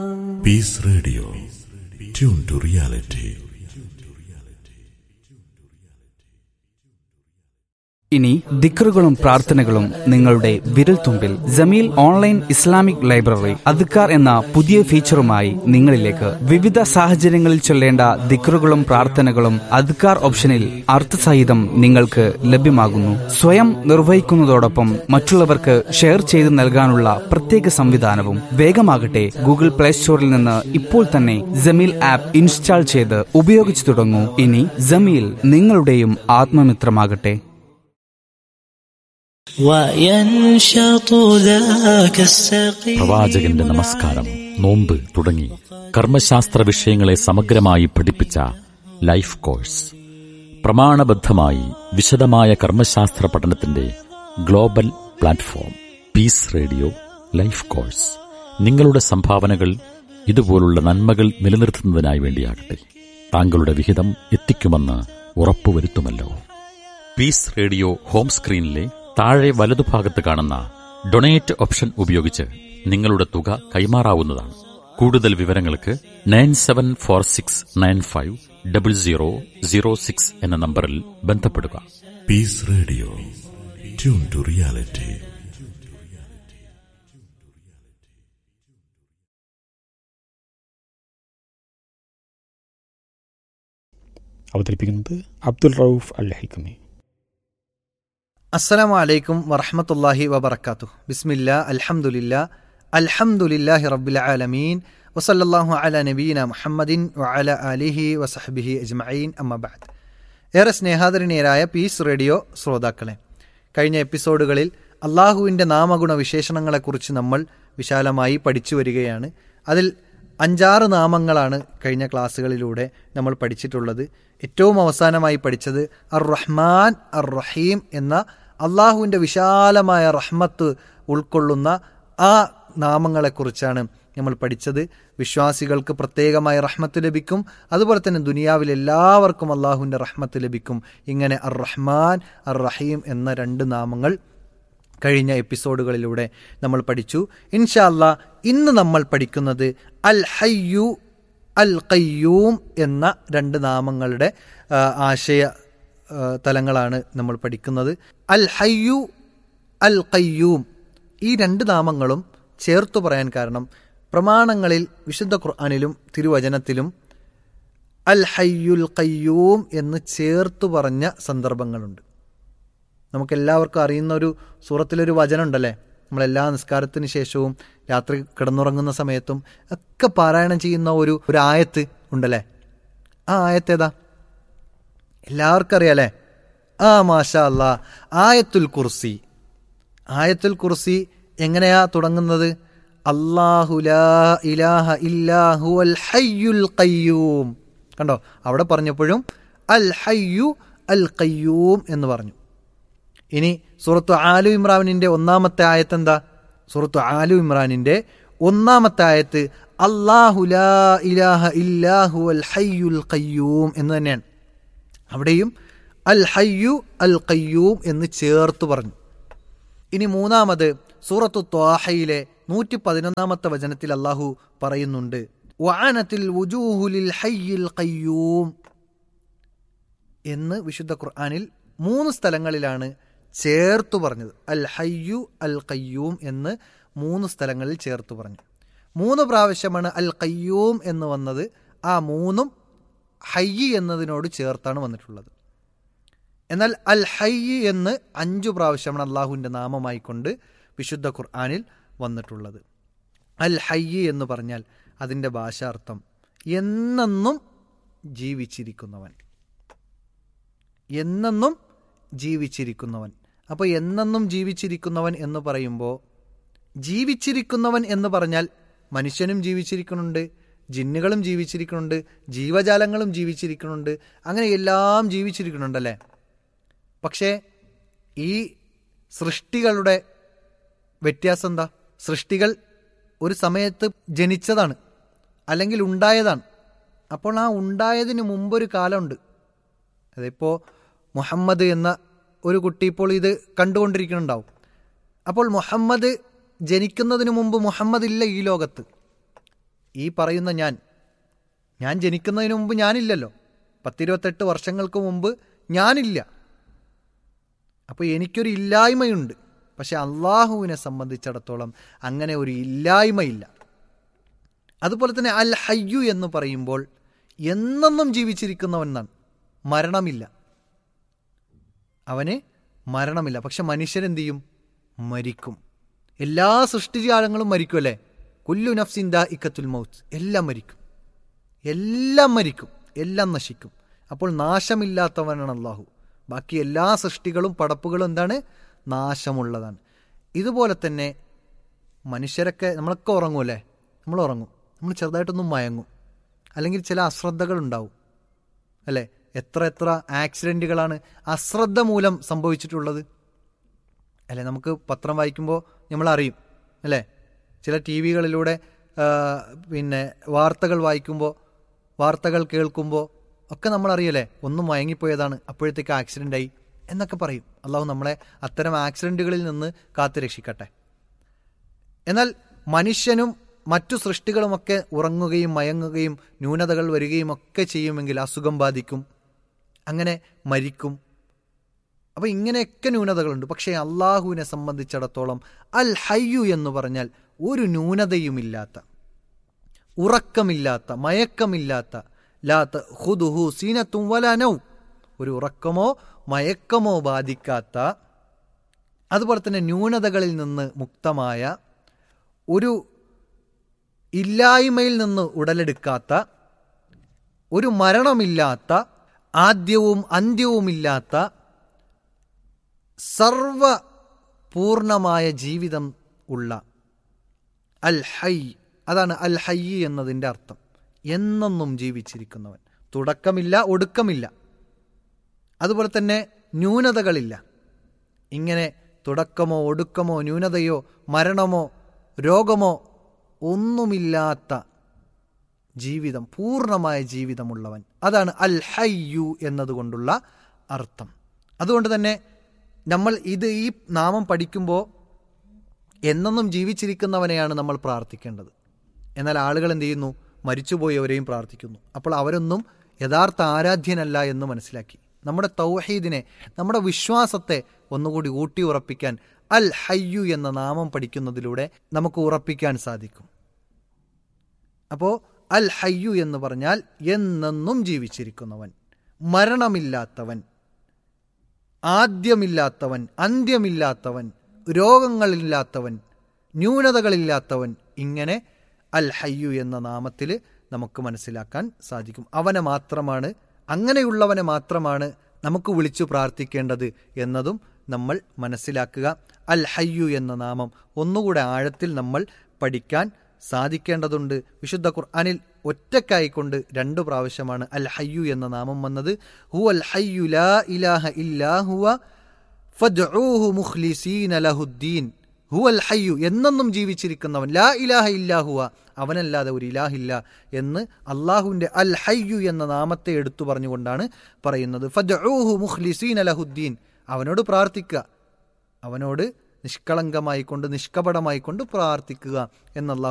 Peace Radio. Tune to reality. ഇനി ദിക്റുകളും പ്രാർത്ഥനകളും നിങ്ങളുടെ വിരൽത്തുമ്പിൽ ജമീൽ ഓൺലൈൻ ഇസ്ലാമിക് ലൈബ്രറി അദ്ക്കാർ എന്ന പുതിയ ഫീച്ചറുമായി നിങ്ങളിലേക്ക് വിവിധ സാഹചര്യങ്ങളിൽ ചൊല്ലേണ്ട ദിക്റുകളും പ്രാർത്ഥനകളും അദ്ക്കാർ ഓപ്ഷനിൽ അർത്ഥസഹിതം നിങ്ങൾക്ക് ലഭ്യമാകുന്നു സ്വയം നിർവഹിക്കുന്നതോടൊപ്പം മറ്റുള്ളവർക്ക് ഷെയർ ചെയ്ത് നൽകാനുള്ള പ്രത്യേക സംവിധാനവും വേഗമാകട്ടെ ഗൂഗിൾ പ്ലേ സ്റ്റോറിൽ നിന്ന് ഇപ്പോൾ തന്നെ ജമീൽ ആപ്പ് ഇൻസ്റ്റാൾ ചെയ്ത് ഉപയോഗിച്ചു തുടങ്ങൂ ഇനി ജമീൽ നിങ്ങളുടെയും ആത്മമിത്രമാകട്ടെ وينشط ذاك السقيم പ്രവാചകന്റെ നമസ്കാരം നോമ്പ് തുടങ്ങി കർമ്മശാസ്ത്ര വിഷയങ്ങളെ സമഗ്രമായി പഠിപ്പിച്ച ലൈഫ് കോഴ്സ് പ്രമാണബദ്ധമായി വിശദമായ കർമ്മശാസ്ത്ര പഠനത്തിന്റെ global platform peace radio life course നിങ്ങളുടെ സംഭാവനകൾ ഇതുപോലുള്ള നന്മകൾ നിലനിർത്തുന്നതിനായി വേണ്ടിയാകട്ടെ താങ്കളുടെ വിഹിതം എത്തിക്കുമെന്ന് ഉറപ്പുവരുത്തുമല്ലോ പീസ് റേഡിയോ ഹോം സ്ക്രീനിലെ താഴെ വലതുഭാഗത്ത് കാണുന്ന ഡൊണേറ്റ് ഓപ്ഷൻ ഉപയോഗിച്ച് നിങ്ങളുടെ തുക കൈമാറാവുന്നതാണ് കൂടുതൽ വിവരങ്ങൾക്ക് nine seven four six nine five double zero zero six എന്ന നമ്പറിൽ ബന്ധപ്പെടുക Peace Radio. Tune to reality. അവതരിപ്പിക്കുന്നത് അബ്ദുൽ റൌഫ് അൽ ഹൈക്കമി അസ്സലാമു അലൈക്കും വറഹമത്തല്ലാഹി വബർക്കാത്തു ബിസ്മില്ല അൽഹംദുലില്ല അൽഹംദുലില്ലാഹി റബ്ബിൽ ആലമീൻ വസല്ലല്ലാഹു അല നബീന മുഹമ്മദിൻ വഅല ആലിഹി വസഹബിഹി അജ്മഈൻ അമ്മബാദ് ഏറെ സ്നേഹാദരണീയരായ പീസ് റേഡിയോ ശ്രോതാക്കളെ കഴിഞ്ഞ എപ്പിസോഡുകളിൽ അള്ളാഹുവിൻ്റെ നാമഗുണ വിശേഷണങ്ങളെക്കുറിച്ച് നമ്മൾ വിശാലമായി പഠിച്ചു വരികയാണ് അതിൽ അഞ്ചാറ് നാമങ്ങളാണ് കഴിഞ്ഞ ക്ലാസ്സുകളിലൂടെ നമ്മൾ പഠിച്ചിട്ടുള്ളത് ഏറ്റവും അവസാനമായി പഠിച്ചത് അർ റഹ്മാൻ അർ റഹീം എന്ന അള്ളാഹുവിൻ്റെ വിശാലമായ റഹ്മത്ത് ഉൾക്കൊള്ളുന്ന ആ നാമങ്ങളെക്കുറിച്ചാണ് നമ്മൾ പഠിച്ചത് വിശ്വാസികൾക്ക് പ്രത്യേകമായ റഹ്മത്ത് ലഭിക്കും അതുപോലെ തന്നെ ദുനിയാവിൽ എല്ലാവർക്കും അള്ളാഹുവിൻ്റെ റഹ്മത്ത് ലഭിക്കും ഇങ്ങനെ അർ റഹ്മാൻ അർ റഹീം എന്ന രണ്ട് നാമങ്ങൾ കഴിഞ്ഞ എപ്പിസോഡുകളിലൂടെ നമ്മൾ പഠിച്ചു ഇൻഷാ അല്ലാ ഇന്ന് നമ്മൾ പഠിക്കുന്നത് അൽ ഹയ്യു അൽ ഖയ്യൂം എന്ന രണ്ട് നാമങ്ങളുടെ ആ, ആശയ ആ, തലങ്ങളാണ് നമ്മൾ പഠിക്കുന്നത് അൽ ഹയ്യു അൽ ഖയ്യൂം ഈ രണ്ട് നാമങ്ങളും ചേർത്തു പറയാൻ കാരണം പ്രമാണങ്ങളിൽ വിശുദ്ധ ഖുർആാനിലും തിരുവചനത്തിലും അൽ ഹയ്യുൽ ഖയ്യൂം എന്ന് ചേർത്തു പറഞ്ഞ സന്ദർഭങ്ങളുണ്ട് നമുക്കെല്ലാവർക്കും അറിയുന്ന ഒരു സൂറത്തിലൊരു വചനമുണ്ടല്ലേ നമ്മളെല്ലാ നിസ്കാരത്തിന് ശേഷവും രാത്രി കിടന്നുറങ്ങുന്ന സമയത്തും ഒക്കെ പാരായണം ചെയ്യുന്ന ഒരു ഒരു ആയത്ത് ഉണ്ടല്ലേ ആ ആയത്ത് ഏതാ എല്ലാവർക്കും അറിയാലേ ആ മാഷാ അല്ലാ ആയത്തുൽ കുർസി ആയത്തുൽ കുർസി എങ്ങനെയാ തുടങ്ങുന്നത് അല്ലാഹു ലാ ഇലാഹ ഇല്ലാഹു അൽ ഹയ്യുൽ ഖയ്യൂം കണ്ടോ അവിടെ പറഞ്ഞപ്പോഴും അൽ ഹയ്യു അൽ ഖയ്യൂം എന്ന് പറഞ്ഞു ഇനി സൂറത്തു ആലു ഇമ്രാനിന്റെ ഒന്നാമത്തെ ആയത്ത് എന്താ സൂറത്തു ആലു ഇമ്രാനിന്റെ ഒന്നാമത്തെ ആയത്ത് അല്ലാഹു ലാ ഇലാഹ ഇല്ലാഹു അൽ ഹയ്യുൽ ഖയ്യൂം എന്ന് തന്നെയാണ് അവിടെയും അൽ ഹയ്യു അൽ ഖയ്യൂം എന്ന് ചേർത്ത് പറഞ്ഞു ഇനി മൂന്നാമത് സൂറത്തു ത്വാഹയിലെ നൂറ്റി പതിനൊന്നാമത്തെ വചനത്തിൽ അള്ളാഹു പറയുന്നുണ്ട് വഅനത്തിൽ വുജൂഹുലിൽ ഹയ്യിൽ ഖയ്യൂം എന്ന് വിശുദ്ധ ഖുർആനിൽ മൂന്ന് സ്ഥലങ്ങളിലാണ് ചേർത്തു പറഞ്ഞത് അൽ ഹയ്യു അൽ ഖയ്യൂം എന്ന് മൂന്ന് സ്ഥലങ്ങളിൽ ചേർത്തു പറഞ്ഞു മൂന്ന് പ്രാവശ്യമാണ് അൽ ഖയ്യൂം എന്ന് വന്നത് ആ മൂന്നും ഹയ്യ് എന്നതിനോട് ചേർത്താണ് വന്നിട്ടുള്ളത് എന്നാൽ അൽ ഹയ്യ് എന്ന് അഞ്ചു പ്രാവശ്യമാണ് അള്ളാഹുവിൻ്റെ നാമമായിക്കൊണ്ട് വിശുദ്ധ ഖുർആാനിൽ വന്നിട്ടുള്ളത് അൽ ഹയ്യ് എന്ന് പറഞ്ഞാൽ അതിൻ്റെ ഭാഷാർത്ഥം എന്നെന്നും ജീവിച്ചിരിക്കുന്നവൻ എന്നെന്നും ജീവിച്ചിരിക്കുന്നവൻ അപ്പോൾ എന്നെന്നും ജീവിച്ചിരിക്കുന്നവൻ എന്ന് പറയുമ്പോൾ ജീവിച്ചിരിക്കുന്നവൻ എന്ന് പറഞ്ഞാൽ മനുഷ്യനും ജീവിച്ചിരിക്കുന്നുണ്ട് ജിന്നുകളും ജീവിച്ചിരിക്കുന്നുണ്ട് ജീവജാലങ്ങളും ജീവിച്ചിരിക്കുന്നുണ്ട് അങ്ങനെ എല്ലാം ജീവിച്ചിരിക്കുന്നുണ്ടല്ലേ പക്ഷേ ഈ സൃഷ്ടികളുടെ വ്യത്യാസം എന്താ സൃഷ്ടികൾ ഒരു സമയത്ത് ജനിച്ചതാണ് അല്ലെങ്കിൽ ഉണ്ടായതാണ് അപ്പോൾ ആ ഉണ്ടായതിന് മുമ്പൊരു കാലമുണ്ട് അതിപ്പോൾ മുഹമ്മദ് എന്ന ഒരു കുട്ടി ഇപ്പോൾ ഇത് കണ്ടുകൊണ്ടിരിക്കുന്നുണ്ടാവും അപ്പോൾ മുഹമ്മദ് ജനിക്കുന്നതിന് മുമ്പ് മുഹമ്മദ് ഇല്ല ഈ ലോകത്ത് ഈ പറയുന്ന ഞാൻ ഞാൻ ജനിക്കുന്നതിന് മുമ്പ് ഞാനില്ലല്ലോ പത്തിരുപത്തെട്ട് വർഷങ്ങൾക്ക് മുമ്പ് ഞാനില്ല അപ്പോൾ എനിക്കൊരു ഇല്ലായ്മയുണ്ട് പക്ഷെ അള്ളാഹുവിനെ സംബന്ധിച്ചിടത്തോളം അങ്ങനെ ഒരു ഇല്ലായ്മയില്ല അതുപോലെ തന്നെ അൽ ഹയ്യു എന്ന് പറയുമ്പോൾ എന്നെന്നും ജീവിച്ചിരിക്കുന്നവൻ എന്നാണ് മരണമില്ല അവന് മരണമില്ല പക്ഷെ മനുഷ്യരെന്ത് ചെയ്യും മരിക്കും എല്ലാ സൃഷ്ടിജാലങ്ങളും മരിക്കും അല്ലേ കുല്ലു നഫ്സിന്ദ ഇക്കത്തുൽ മൗത്ത് എല്ലാം മരിക്കും എല്ലാം മരിക്കും എല്ലാം നശിക്കും അപ്പോൾ നാശമില്ലാത്തവനാണ് അള്ളാഹു ബാക്കി എല്ലാ സൃഷ്ടികളും പടപ്പുകളും എന്താണ് നാശമുള്ളതാണ് ഇതുപോലെ തന്നെ മനുഷ്യരൊക്കെ നമ്മളൊക്കെ ഉറങ്ങും അല്ലേ നമ്മൾ ഉറങ്ങും നമ്മൾ ചെറുതായിട്ടൊന്നും മയങ്ങും അല്ലെങ്കിൽ ചില അശ്രദ്ധകളുണ്ടാവും അല്ലേ എത്ര എത്ര ആക്സിഡൻറ്റുകളാണ് അശ്രദ്ധ മൂലം സംഭവിച്ചിട്ടുള്ളത് അല്ലേ നമുക്ക് പത്രം വായിക്കുമ്പോൾ നമ്മൾ അറിയും അല്ലേ ചില ടി വികളിലൂടെ പിന്നെ വാർത്തകൾ വായിക്കുമ്പോൾ വാർത്തകൾ കേൾക്കുമ്പോൾ ഒക്കെ നമ്മൾ അറിയല്ലേ ഒന്നും മയങ്ങിപ്പോയതാണ് അപ്പോഴത്തേക്ക് ആക്സിഡൻ്റ് ആയി എന്നൊക്കെ പറയും അള്ളാഹു നമ്മളെ അത്തരം ആക്സിഡൻറ്റുകളിൽ നിന്ന് കാത്തു രക്ഷിക്കട്ടെ എന്നാൽ മനുഷ്യനും മറ്റു സൃഷ്ടികളുമൊക്കെ ഉറങ്ങുകയും മയങ്ങുകയും ന്യൂനതകൾ വരികയും ഒക്കെ ചെയ്യുമെങ്കിൽ അസുഖം ബാധിക്കും അങ്ങനെ മരിക്കും അപ്പോൾ ഇങ്ങനെയൊക്കെ ന്യൂനതകളുണ്ട് പക്ഷേ അള്ളാഹുവിനെ സംബന്ധിച്ചിടത്തോളം അൽ ഹയ്യു എന്ന് പറഞ്ഞാൽ ഒരു ന്യൂനതയുമില്ലാത്ത ഉറക്കമില്ലാത്ത മയക്കമില്ലാത്ത ലാത്ത ഹുദുഹു സീനത്തും വലാനവും ഒരു ഉറക്കമോ മയക്കമോ ബാധിക്കാത്ത അതുപോലെ തന്നെ ന്യൂനതകളിൽ നിന്ന് മുക്തമായ ഒരു ഇല്ലായ്മയിൽ നിന്ന് ഉടലെടുക്കാത്ത ഒരു മരണമില്ലാത്ത ആദ്യവും അന്ത്യവുമില്ലാത്ത സർവ പൂർണമായ ജീവിതം ഉള്ള അൽ ഹൈ അതാണ് അൽ ഹൈ എന്നതിൻ്റെ അർത്ഥം എന്നെന്നും ജീവിച്ചിരിക്കുന്നവൻ തുടക്കമില്ല ഒടുക്കമില്ല അതുപോലെ തന്നെ ന്യൂനതകളില്ല ഇങ്ങനെ തുടക്കമോ ഒടുക്കമോ ന്യൂനതയോ മരണമോ രോഗമോ ഒന്നുമില്ലാത്ത ജീവിതം പൂർണ്ണമായ ജീവിതമുള്ളവൻ അതാണ് അൽ ഹയ്യു എന്നതുകൊണ്ടുള്ള അർത്ഥം അതുകൊണ്ട് തന്നെ നമ്മൾ ഇത് ഈ നാമം പഠിക്കുമ്പോൾ എന്നെന്നും ജീവിച്ചിരിക്കുന്നവനെയാണ് നമ്മൾ പ്രാർത്ഥിക്കേണ്ടത് എന്നാൽ ആളുകൾ എന്ത് ചെയ്യുന്നു മരിച്ചുപോയവരെയും പ്രാർത്ഥിക്കുന്നു അപ്പോൾ അവരൊന്നും യഥാർത്ഥ ആരാധ്യനല്ല എന്ന് മനസ്സിലാക്കി നമ്മുടെ തൗഹീദിനെ നമ്മുടെ വിശ്വാസത്തെ ഒന്നുകൂടി ഊട്ടി ഉറപ്പിക്കാൻ അൽ ഹയ്യു എന്ന നാമം പഠിക്കുന്നതിലൂടെ നമുക്ക് ഉറപ്പിക്കാൻ സാധിക്കും അപ്പോൾ അൽ ഹയ്യു എന്ന് പറഞ്ഞാൽ എന്നെന്നും ജീവിച്ചിരിക്കുന്നവൻ മരണമില്ലാത്തവൻ ആദ്യമില്ലാത്തവൻ അന്ത്യമില്ലാത്തവൻ രോഗങ്ങളില്ലാത്തവൻ ന്യൂനതകളില്ലാത്തവൻ ഇങ്ങനെ അൽ ഹയ്യു എന്ന നാമത്തിൽ നമുക്ക് മനസ്സിലാക്കാൻ സാധിക്കും അവനെ മാത്രമാണ് അങ്ങനെയുള്ളവനെ മാത്രമാണ് നമുക്ക് വിളിച്ചു പ്രാർത്ഥിക്കേണ്ടത് എന്നതും നമ്മൾ മനസ്സിലാക്കുക അൽ ഹയ്യു എന്ന നാമം ഒന്നുകൂടെ ആഴത്തിൽ നമ്മൾ പഠിക്കാൻ സാധിക്കേണ്ടതുണ്ട് വിശുദ്ധ ഖുർആനിൽ ഒറ്റക്കായിക്കൊണ്ട് രണ്ടു പ്രാവശ്യമാണ് അൽ ഹയ്യു എന്ന നാമം വന്നത് ഹു അൽ ഹയ്യു ലാ ഇലാഹ ഇല്ലാ ഹുവ ഫദ്ഊഹു മുഖ്ലിസീന ലഹുദ്ദീൻ ഹു അൽ ഹയ്യു എന്നെന്നും ജീവിച്ചിരിക്കുന്നവൻ ലാ ഇലാഹ ഇല്ലാഹുവ അവനല്ലാതെ ഒരു ഇലാഹില്ല എന്ന് അള്ളാഹുവിൻ്റെ അൽ ഹയ്യു എന്ന നാമത്തെ എടുത്തു പറഞ്ഞുകൊണ്ടാണ് പറയുന്നത് ഫദ്ഊഹു മുഖ്ലിസീന ലഹുദ്ദീൻ അവനോട് പ്രാർത്ഥിക്കുക അവനോട് നിഷ്കളങ്കമായിക്കൊണ്ട് നിഷ്കപടമായിക്കൊണ്ട് പ്രാർത്ഥിക്കുക എന്നുള്ള